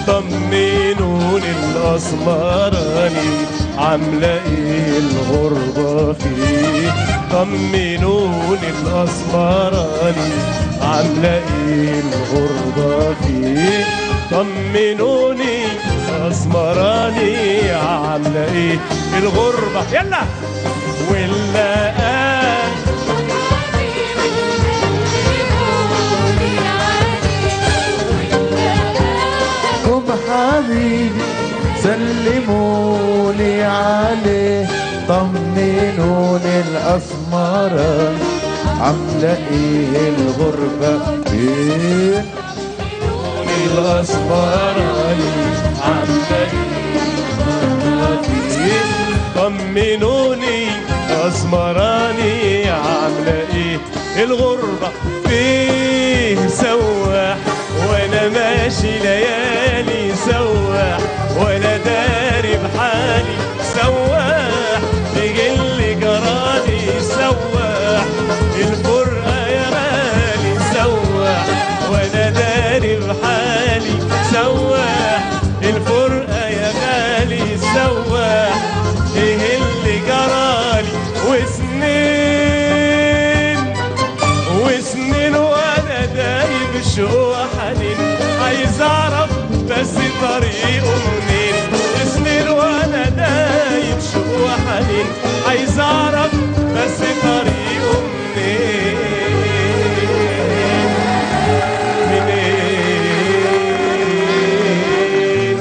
طمنوني الاسمراني عامله ايه الغربه فيه طمنوني الاسمراني عامله ايه الغربه فيه طمنوني اسمراني عامله ايه الغربه يلا ولا قال قم حبيبي سلموني عليه طمنوني الأسمرة عاملة ايه الغربة ايه الاسمراني عامله ايه طمنوني اسمراني عامله ايه الغربه فيه سواح وانا ماشي ليالي سواح وانا داري بحالي سواح بيجيلي جرالي سواح الفرقه يا غالي سواح وانا داري بحالي سواح الفرقه يا غالي سواح ايه اللي جرالي وسنين وسنين وانا دايب شو حنين عايز اعرف بس طريقه منين سنين وانا دايب شو حنين عايز اعرف بس طريقه منين منين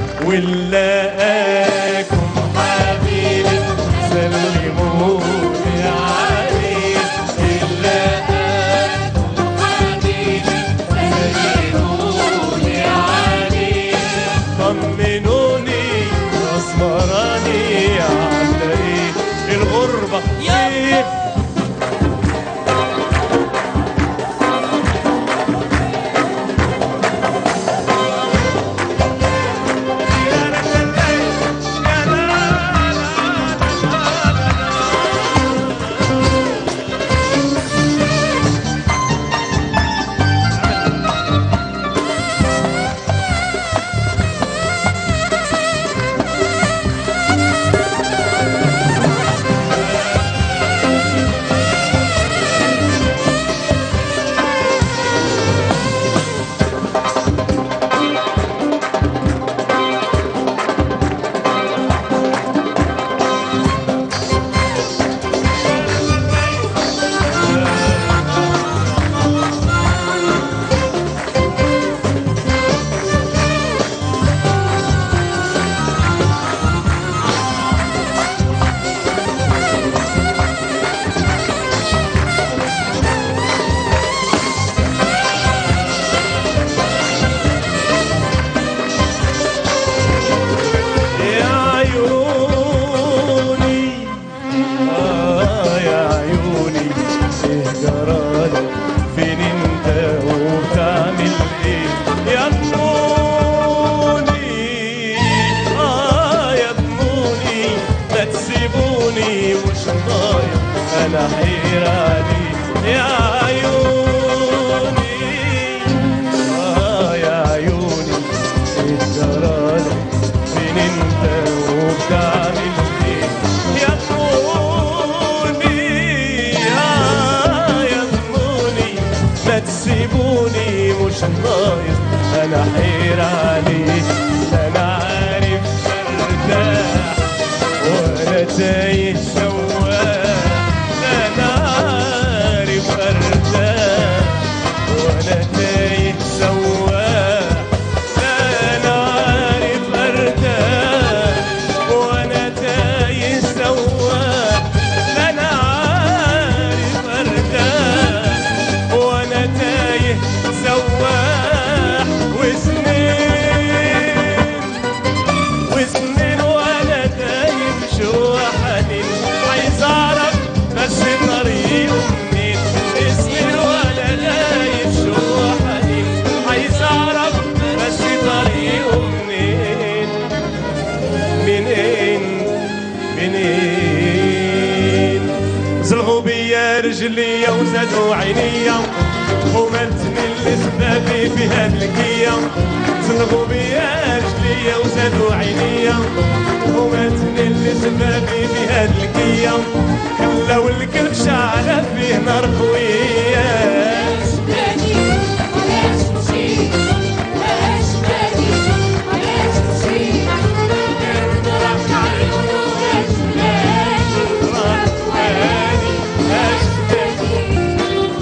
ولاقاكم حبيبي سلموني عليه ولاقاكم حبيبي سلموني عليه طمنوني اسمراني عامله ايه الغربه ايه يا عيوني آه يا عيوني ايه جرالي فين انت وبتعمل ايه يا ضنوني اه يا ضنوني ما تسيبوني مش ضايع انا حير عليك يا عيوني آه يا عيوني ايه جرالي فين انت وبتعمل ايه يا ضنوني يا يا ضنوني ما تسيبوني مش ناقص انا حير عليك انا عارف ارتاح وانا تايه سواح انا عارف ارتاح وانا تايه سواح انا عارف ارتاح وانا تايه سواح انا عارف ارتاح وانا تايه سواح وسنين وسنين وانا تايه شو حنين عايز اعرف بس طريقه منين سنين وانا تايه شو حنين عايز اعرف بس طريقه منين منين منين زلغوا بيا رجليا وزادوا عينيا وملتني الاسبابي في هاد الكيا زلغوا بيا زادوا عينيا وماتني اللي سبابي بهاد القية خلاو القلب شعلة فيه نار قوية راني أشتاق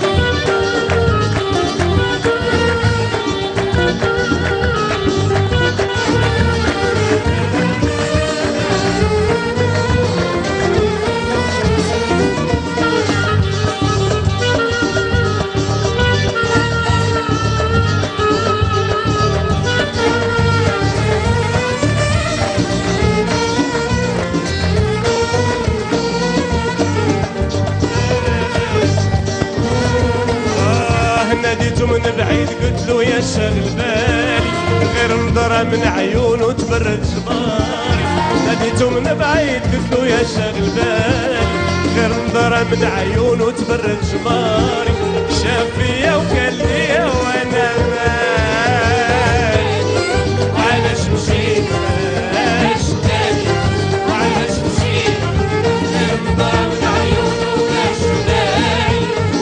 آه ناديته من بعيد قلت له يا شاغل بالي غير نظرة من عيونه تبرد جباري ناديته من بعيد قلت له يا شاغل بالي غير نظرة من عيونه تبرد جباري شاف فيا وكان ليا وانا مالي علاش مشيت علاش تاني علاش مشيت غير نظرة من عيونه واش بالي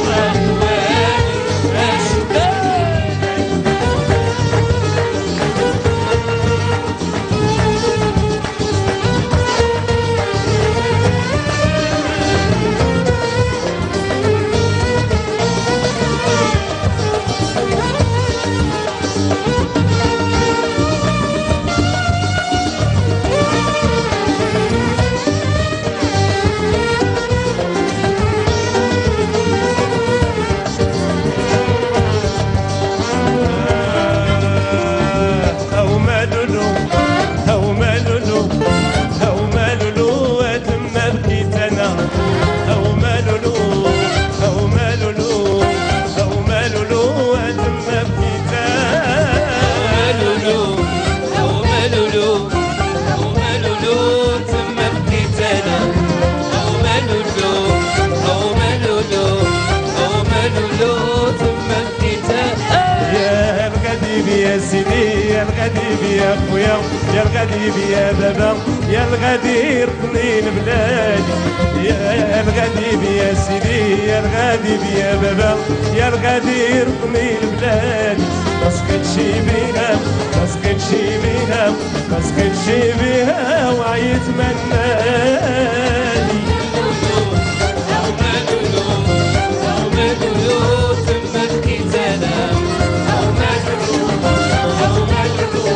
أو مالولو أو مالولو أو مالولو أتم بكيت أنا أو مالولو أو مالولو أو مالولو أتم بكيت مالولو أو مالولو أو مالولو تم بكيتنا أو مالولو أو مالولو أو مالولو تم بكيتنا يا الغديب يا سيدي يا الغديب يا خويا يا الغديب يا بابا يا الغدير طنين بلادي يا الغديب يا سيدي يا الغديب يا بابا يا الغدير طنين بلادي ما سكتش بينا ما سكتش بينا ما سكتش بيها وعيت مناني أو مالولو أو مالولو تم بكيتنا أو مالولو أو مالولو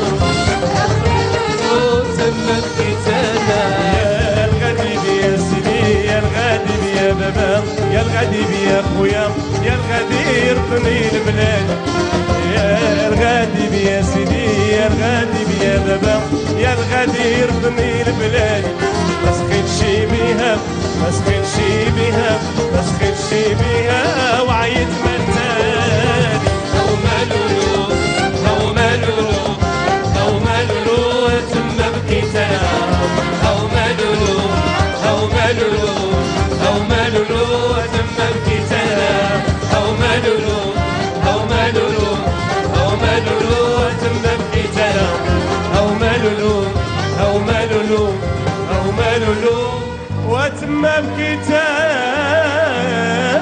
أو تم بكيتنا يا الغديب يا سيدي يا الغديب يا بابا يا الغديب يا خويا يا الغدير طنين بلاد يا الغديب يا سيدي يا الغديب يا بابا يا الغدير طنين بلاد ما سخنش بيها ما سخنش بيها ما سخنش بيها وعيت مناني أو مالولو أو مالولو أو مالولو تم بكيتنا أو مالولو أو مالولو أو مالولو تم بكيتنا أو مالولو أو مالولو أو مالولو تم بكيتنا أو مالولو أو مالولو أو مالولو وتم بكتاب